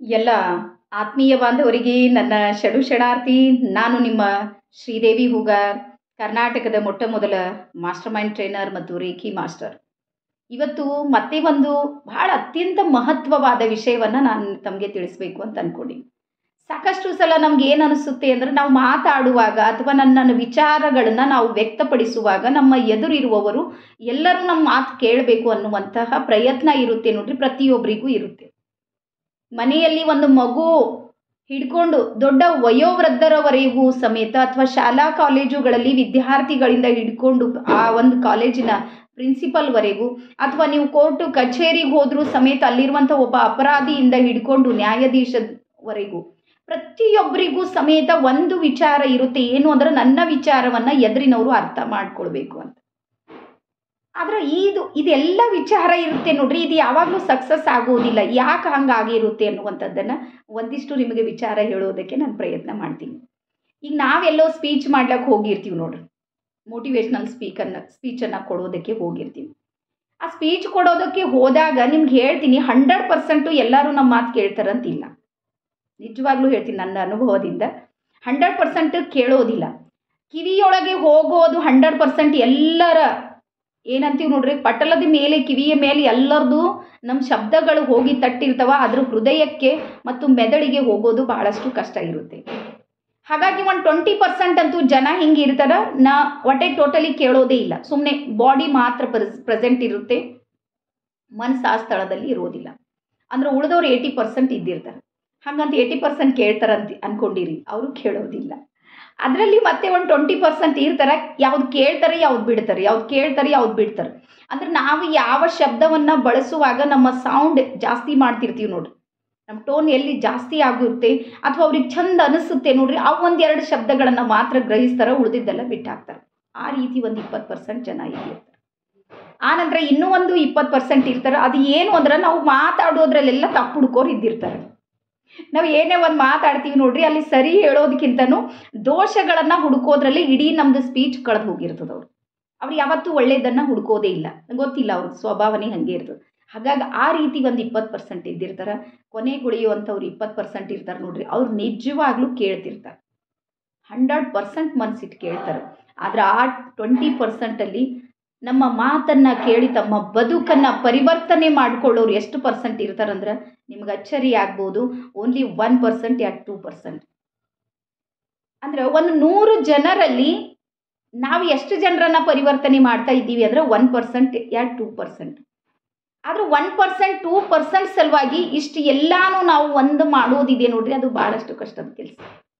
ಎಲ್ಲ ಆತ್ಮೀಯ ಬಾಂಧವರಿಗೆ ನನ್ನ ಷಡು ಷಡಾರ್ಥಿ ನಾನು ನಿಮ್ಮ ಶ್ರೀದೇವಿ ಹೂಗಾರ್ ಕರ್ನಾಟಕದ ಮೊಟ್ಟ ಮೊದಲ ಮಾಸ್ಟರ್ ಮೈಂಡ್ ಟ್ರೈನರ್ ಮತ್ತು ರೇಖಿ ಮಾಸ್ಟರ್ ಇವತ್ತು ಮತ್ತೆ ಒಂದು ಬಹಳ ಅತ್ಯಂತ ಮಹತ್ವವಾದ ವಿಷಯವನ್ನು ನಾನು ತಮಗೆ ತಿಳಿಸ್ಬೇಕು ಅಂತ ಅಂದ್ಕೊಂಡೀನಿ ಸಾಕಷ್ಟು ಸಲ ನಮ್ಗೆ ಏನು ಅನಿಸುತ್ತೆ ಅಂದರೆ ನಾವು ಮಾತಾಡುವಾಗ ಅಥವಾ ನನ್ನ ನನ್ನ ವಿಚಾರಗಳನ್ನು ನಾವು ವ್ಯಕ್ತಪಡಿಸುವಾಗ ನಮ್ಮ ಎದುರಿರುವವರು ಎಲ್ಲರೂ ನಮ್ಮ ಮಾತು ಕೇಳಬೇಕು ಅನ್ನುವಂತಹ ಪ್ರಯತ್ನ ಇರುತ್ತೆ ನೋಡ್ರಿ ಪ್ರತಿಯೊಬ್ಬರಿಗೂ ಇರುತ್ತೆ ಮನೆಯಲ್ಲಿ ಒಂದು ಮಗು ಹಿಡ್ಕೊಂಡು ದೊಡ್ಡ ವಯೋವೃದ್ಧರವರೆಗೂ ಸಮೇತ ಅಥವಾ ಶಾಲಾ ಕಾಲೇಜುಗಳಲ್ಲಿ ವಿದ್ಯಾರ್ಥಿಗಳಿಂದ ಹಿಡ್ಕೊಂಡು ಆ ಒಂದು ಕಾಲೇಜಿನ ಪ್ರಿನ್ಸಿಪಲ್ವರೆಗೂ ಅಥವಾ ನೀವು ಕೋರ್ಟು ಕಚೇರಿಗೆ ಹೋದರೂ ಸಮೇತ ಅಲ್ಲಿರುವಂಥ ಒಬ್ಬ ಅಪರಾಧಿಯಿಂದ ಹಿಡ್ಕೊಂಡು ನ್ಯಾಯಾಧೀಶವರೆಗೂ ಪ್ರತಿಯೊಬ್ಬರಿಗೂ ಸಮೇತ ಒಂದು ವಿಚಾರ ಇರುತ್ತೆ ಏನು ಅಂದ್ರೆ ನನ್ನ ವಿಚಾರವನ್ನು ಎದುರಿನವರು ಅರ್ಥ ಮಾಡ್ಕೊಳ್ಬೇಕು ಅಂತ ಆದ್ರೆ ಇದು ಇದೆಲ್ಲ ವಿಚಾರ ಇರುತ್ತೆ ನೋಡ್ರಿ ಇದು ಯಾವಾಗಲೂ ಸಕ್ಸಸ್ ಆಗೋದಿಲ್ಲ ಯಾಕೆ ಹಂಗಾಗಿರುತ್ತೆ ಅನ್ನುವಂಥದ್ದನ್ನು ಒಂದಿಷ್ಟು ನಿಮಗೆ ವಿಚಾರ ಹೇಳೋದಕ್ಕೆ ನಾನು ಪ್ರಯತ್ನ ಮಾಡ್ತೀನಿ ಈಗ ನಾವೆಲ್ಲೋ ಸ್ಪೀಚ್ ಮಾಡ್ಲಿಕ್ಕೆ ಹೋಗಿರ್ತೀವಿ ನೋಡ್ರಿ ಮೋಟಿವೇಶ್ನಲ್ ಸ್ಪೀಕನ್ನು ಸ್ಪೀಚನ್ನು ಕೊಡೋದಕ್ಕೆ ಹೋಗಿರ್ತೀವಿ ಆ ಸ್ಪೀಚ್ ಕೊಡೋದಕ್ಕೆ ಹೋದಾಗ ನಿಮ್ಗೆ ಹೇಳ್ತೀನಿ ಹಂಡ್ರೆಡ್ ಪರ್ಸೆಂಟು ಎಲ್ಲರೂ ನಮ್ಮ ಮಾತು ಕೇಳ್ತಾರಂತಿಲ್ಲ ನಿಜವಾಗ್ಲೂ ಹೇಳ್ತೀನಿ ನನ್ನ ಅನುಭವದಿಂದ ಹಂಡ್ರೆಡ್ ಪರ್ಸೆಂಟ್ ಕೇಳೋದಿಲ್ಲ ಕಿವಿಯೊಳಗೆ ಹೋಗೋದು ಹಂಡ್ರೆಡ್ ಪರ್ಸೆಂಟ್ ಎಲ್ಲರ ಏನಂತೀವಿ ನೋಡ್ರಿ ಪಟಲದ ಮೇಲೆ ಕಿವಿಯ ಮೇಲೆ ಎಲ್ಲರದು ನಮ್ಮ ಶಬ್ದಗಳು ಹೋಗಿ ತಟ್ಟಿರ್ತಾವ ಅದ್ರ ಹೃದಯಕ್ಕೆ ಮತ್ತು ಮೆದುಳಿಗೆ ಹೋಗೋದು ಬಹಳಷ್ಟು ಕಷ್ಟ ಇರುತ್ತೆ ಹಾಗಾಗಿ ಒಂದು ಟ್ವೆಂಟಿ ಪರ್ಸೆಂಟ್ ಅಂತೂ ಜನ ಹಿಂಗೆ ಇರ್ತಾರ ನಾ ಹೊಟ್ಟೆ ಟೋಟಲಿ ಕೇಳೋದೇ ಇಲ್ಲ ಸುಮ್ಮನೆ ಬಾಡಿ ಮಾತ್ರ ಪ್ರೆಸೆಂಟ್ ಇರುತ್ತೆ ಮನಸ್ಸು ಆ ಸ್ಥಳದಲ್ಲಿ ಇರೋದಿಲ್ಲ ಅಂದ್ರೆ ಉಳಿದವ್ರು ಏಯ್ಟಿ ಪರ್ಸೆಂಟ್ ಇದ್ದಿರ್ತಾರೆ ಹಾಗಂತ ಏಯ್ಟಿ ಪರ್ಸೆಂಟ್ ಕೇಳ್ತಾರಂತ ಅನ್ಕೊಂಡಿರಿ ಅವರು ಕೇಳೋದಿಲ್ಲ ಅದರಲ್ಲಿ ಮತ್ತೆ ಒಂದು ಟ್ವೆಂಟಿ ಪರ್ಸೆಂಟ್ ಇರ್ತಾರೆ ಯಾವ್ದು ಕೇಳ್ತಾರೆ ಯಾವ್ದು ಬಿಡ್ತಾರೆ ಯಾವ್ದು ಕೇಳ್ತಾರೆ ಯಾವ್ದು ಬಿಡ್ತಾರೆ ಅಂದ್ರೆ ನಾವು ಯಾವ ಶಬ್ದವನ್ನು ಬಳಸುವಾಗ ನಮ್ಮ ಸೌಂಡ್ ಜಾಸ್ತಿ ಮಾಡ್ತಿರ್ತೀವಿ ನೋಡ್ರಿ ನಮ್ಮ ಟೋನ್ ಎಲ್ಲಿ ಜಾಸ್ತಿ ಆಗುತ್ತೆ ಅಥವಾ ಅವ್ರಿಗೆ ಚಂದ ಅನಿಸುತ್ತೆ ನೋಡ್ರಿ ಅವು ಒಂದೆರಡು ಶಬ್ದಗಳನ್ನು ಮಾತ್ರ ಗ್ರಹಿಸ್ತಾರೆ ಉಳಿದಿದ್ದೆಲ್ಲ ಬಿಟ್ಟು ಹಾಕ್ತಾರೆ ಆ ರೀತಿ ಒಂದು ಇಪ್ಪತ್ತು ಪರ್ಸೆಂಟ್ ಜನ ಇರ್ತಾರೆ ಆ ನಂತರ ಇನ್ನೂ ಒಂದು ಇಪ್ಪತ್ತು ಪರ್ಸೆಂಟ್ ಇರ್ತಾರೆ ಅದು ಏನು ಅಂದ್ರೆ ನಾವು ಮಾತಾಡೋದ್ರಲ್ಲೆಲ್ಲ ತಪ್ಪು ಹುಡ್ಕೋರು ಇದ್ದಿರ್ತಾರೆ ನಾವು ಏನೇ ಒಂದು ಮಾತಾಡ್ತೀವಿ ನೋಡ್ರಿ ಅಲ್ಲಿ ಸರಿ ಹೇಳೋದಕ್ಕಿಂತನೂ ದೋಷಗಳನ್ನು ಹುಡುಕೋದ್ರಲ್ಲಿ ಇಡೀ ನಮ್ಮದು ಸ್ಪೀಚ್ ಕಳೆದು ಹೋಗಿರ್ತದೆ ಅವ್ರು ಅವ್ರು ಯಾವತ್ತೂ ಒಳ್ಳೇದನ್ನು ಹುಡುಕೋದೇ ಇಲ್ಲ ಗೊತ್ತಿಲ್ಲ ಅವ್ರ ಸ್ವಭಾವನೆ ಹಾಗೆ ಇರ್ತದೆ ಹಾಗಾಗಿ ಆ ರೀತಿ ಒಂದು ಇಪ್ಪತ್ತು ಪರ್ಸೆಂಟ್ ಇದ್ದಿರ್ತಾರೆ ಕೊನೆಗುಳಿಯುವಂಥವ್ರು ಇಪ್ಪತ್ತು ಪರ್ಸೆಂಟ್ ಇರ್ತಾರೆ ನೋಡ್ರಿ ಅವ್ರು ನಿಜವಾಗ್ಲೂ ಕೇಳ್ತಿರ್ತಾರೆ ಹಂಡ್ರೆಡ್ ಪರ್ಸೆಂಟ್ ಮನಸ್ಸಿಟ್ಟು ಕೇಳ್ತಾರೆ ಆದರೆ ಆ ಟ್ವೆಂಟಿ ಪರ್ಸೆಂಟಲ್ಲಿ ನಮ್ಮ ಮಾತನ್ನು ಕೇಳಿ ತಮ್ಮ ಬದುಕನ್ನು ಪರಿವರ್ತನೆ ಮಾಡ್ಕೊಳ್ಳೋರು ಎಷ್ಟು ಪರ್ಸೆಂಟ್ ಇರ್ತಾರಂದ್ರೆ ನಿಮ್ಗೆ ಅಚ್ಚರಿ ಆಗ್ಬೋದು ಓನ್ಲಿ ಒನ್ ಪರ್ಸೆಂಟ್ ಯಾಕೆ ಟೂ ಪರ್ಸೆಂಟ್ ಅಂದ್ರೆ ಒಂದು ನೂರು ಜನರಲ್ಲಿ ನಾವು ಎಷ್ಟು ಜನರನ್ನ ಪರಿವರ್ತನೆ ಮಾಡ್ತಾ ಇದ್ದೀವಿ ಅಂದರೆ ಒನ್ ಪರ್ಸೆಂಟ್ ಯಾ ಟೂ ಪರ್ಸೆಂಟ್ ಆದ್ರೆ ಒನ್ ಪರ್ಸೆಂಟ್ ಟೂ ಪರ್ಸೆಂಟ್ ಸಲುವಾಗಿ ಇಷ್ಟು ಎಲ್ಲಾನು ನಾವು ಒಂದು ಮಾಡೋದಿದೆ ನೋಡ್ರಿ ಅದು ಭಾಳಷ್ಟು ಕಷ್ಟದ ಕೆಲಸ